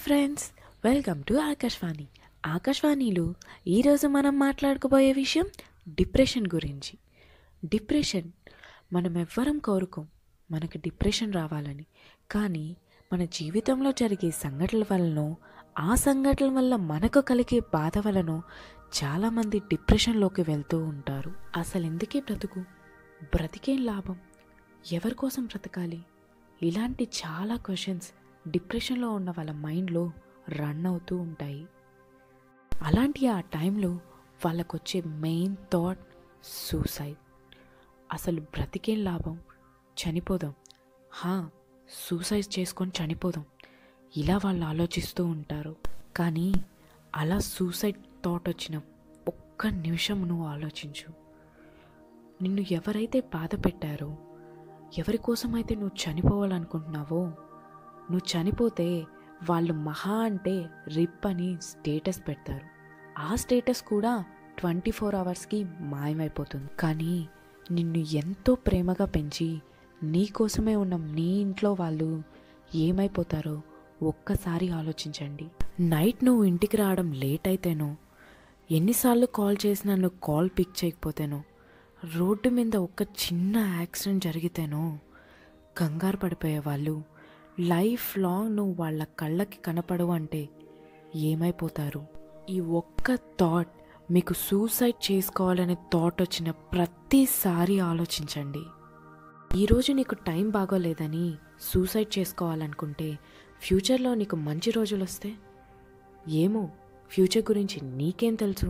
friends welcome to Akashvani ఆకాశవాణిలో ఈరోజు మనం మాట్లాడుకోబోయే విషయం డిప్రెషన్ గురించి డిప్రెషన్ మనం ఎవ్వరం కోరుకోం మనకు డిప్రెషన్ రావాలని కానీ మన జీవితంలో జరిగే సంఘటనల వలనో ఆ సంఘటనల వల్ల మనకు కలిగే బాధ వలనో చాలామంది డిప్రెషన్లోకి వెళ్తూ ఉంటారు అసలు ఎందుకే బ్రతుకు బ్రతికేం లాభం ఎవరి కోసం బ్రతకాలి ఇలాంటి చాలా క్వశ్చన్స్ డిప్రెషన్లో ఉన్న వాళ్ళ మైండ్లో రన్ అవుతూ ఉంటాయి అలాంటి ఆ టైంలో వాళ్ళకు వచ్చే మెయిన్ థాట్ సూసైడ్ అసలు బ్రతికేం లాభం చనిపోదాం హా సూసైడ్ చేసుకొని చనిపోదాం ఇలా వాళ్ళు ఆలోచిస్తూ ఉంటారు కానీ అలా సూసైడ్ థాట్ వచ్చిన ఒక్క నిమిషం నువ్వు ఆలోచించు నిన్ను ఎవరైతే బాధ పెట్టారో ఎవరి కోసమైతే నువ్వు చనిపోవాలనుకుంటున్నావో నువ్వు చనిపోతే వాళ్ళు మహా అంటే రిప్ అని స్టేటస్ పెడతారు ఆ స్టేటస్ కూడా ట్వంటీ ఫోర్ అవర్స్కి మాయమైపోతుంది కానీ నిన్ను ఎంతో ప్రేమగా పెంచి నీ కోసమే ఉన్న నీ ఇంట్లో వాళ్ళు ఏమైపోతారో ఒక్కసారి ఆలోచించండి నైట్ నువ్వు ఇంటికి రావడం లేట్ అయితేనో ఎన్నిసార్లు కాల్ చేసినా నువ్వు కాల్ పిక్ చేయకపోతేనో రోడ్డు మీద ఒక చిన్న యాక్సిడెంట్ జరిగితేనో కంగారు పడిపోయే వాళ్ళు లైఫ్ లాంగ్ నువ్వు వాళ్ళ కళ్ళకి కనపడవు అంటే ఏమైపోతారు ఈ ఒక్క థాట్ మీకు సూసైడ్ చేసుకోవాలనే థాట్ వచ్చిన ప్రతిసారి ఆలోచించండి ఈరోజు నీకు టైం బాగోలేదని సూసైడ్ చేసుకోవాలనుకుంటే ఫ్యూచర్లో నీకు మంచి రోజులు వస్తే ఏమో ఫ్యూచర్ గురించి నీకేం తెలుసు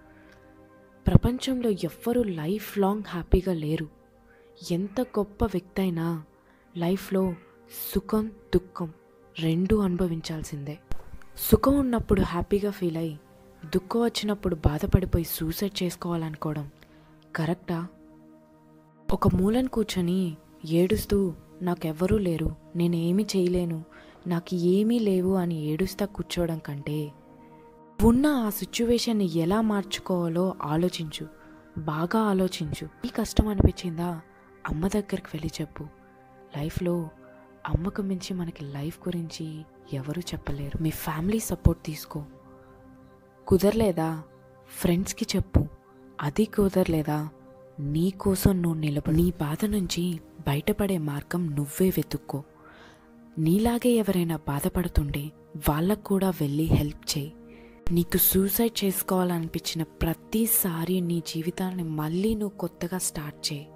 ప్రపంచంలో ఎవ్వరూ లైఫ్ లాంగ్ హ్యాపీగా లేరు ఎంత గొప్ప వ్యక్తి అయినా లైఫ్లో సుఖం దుఃఖం రెండూ అనుభవించాల్సిందే సుఖం ఉన్నప్పుడు హ్యాపీగా ఫీల్ అయ్యి దుఃఖం వచ్చినప్పుడు బాధపడిపోయి సూసైడ్ చేసుకోవాలనుకోవడం కరెక్టా ఒక మూలను కూర్చొని ఏడుస్తూ నాకెవ్వరూ లేరు నేను ఏమీ చేయలేను నాకు ఏమీ లేవు అని ఏడుస్తా కూర్చోవడం కంటే ఉన్న ఆ సిచ్యువేషన్ని ఎలా మార్చుకోవాలో ఆలోచించు బాగా ఆలోచించు ఈ కష్టం అనిపించిందా అమ్మ దగ్గరికి వెళ్ళి చెప్పు లైఫ్లో అమ్మకు మించి మనకి లైఫ్ గురించి ఎవరు చెప్పలేరు మీ ఫ్యామిలీ సపోర్ట్ తీసుకో కుదరలేదా ఫ్రెండ్స్కి చెప్పు అది కుదరలేదా నీ కోసం నువ్వు నిలబ నీ బాధ నుంచి బయటపడే మార్గం నువ్వే వెతుక్కో నీలాగే ఎవరైనా బాధపడుతుండే వాళ్ళకు కూడా వెళ్ళి హెల్ప్ చేయి నీకు సూసైడ్ చేసుకోవాలనిపించిన ప్రతిసారి నీ జీవితాన్ని మళ్ళీ నువ్వు కొత్తగా స్టార్ట్ చేయి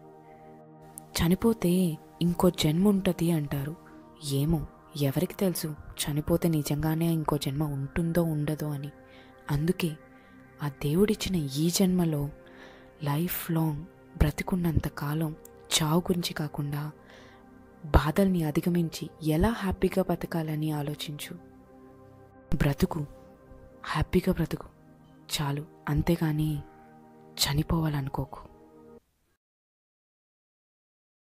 చనిపోతే ఇంకో జన్మ ఉంటుంది అంటారు ఏమో ఎవరికి తెలుసు చనిపోతే నిజంగానే ఇంకో జన్మ ఉంటుందో ఉండదో అని అందుకే ఆ దేవుడిచ్చిన ఈ జన్మలో లైఫ్ లాంగ్ బ్రతికున్నంత కాలం చావు గురించి కాకుండా బాధల్ని అధిగమించి ఎలా హ్యాపీగా బతకాలని ఆలోచించు బ్రతుకు హ్యాపీగా బ్రతుకు చాలు అంతేగాని చనిపోవాలనుకోకు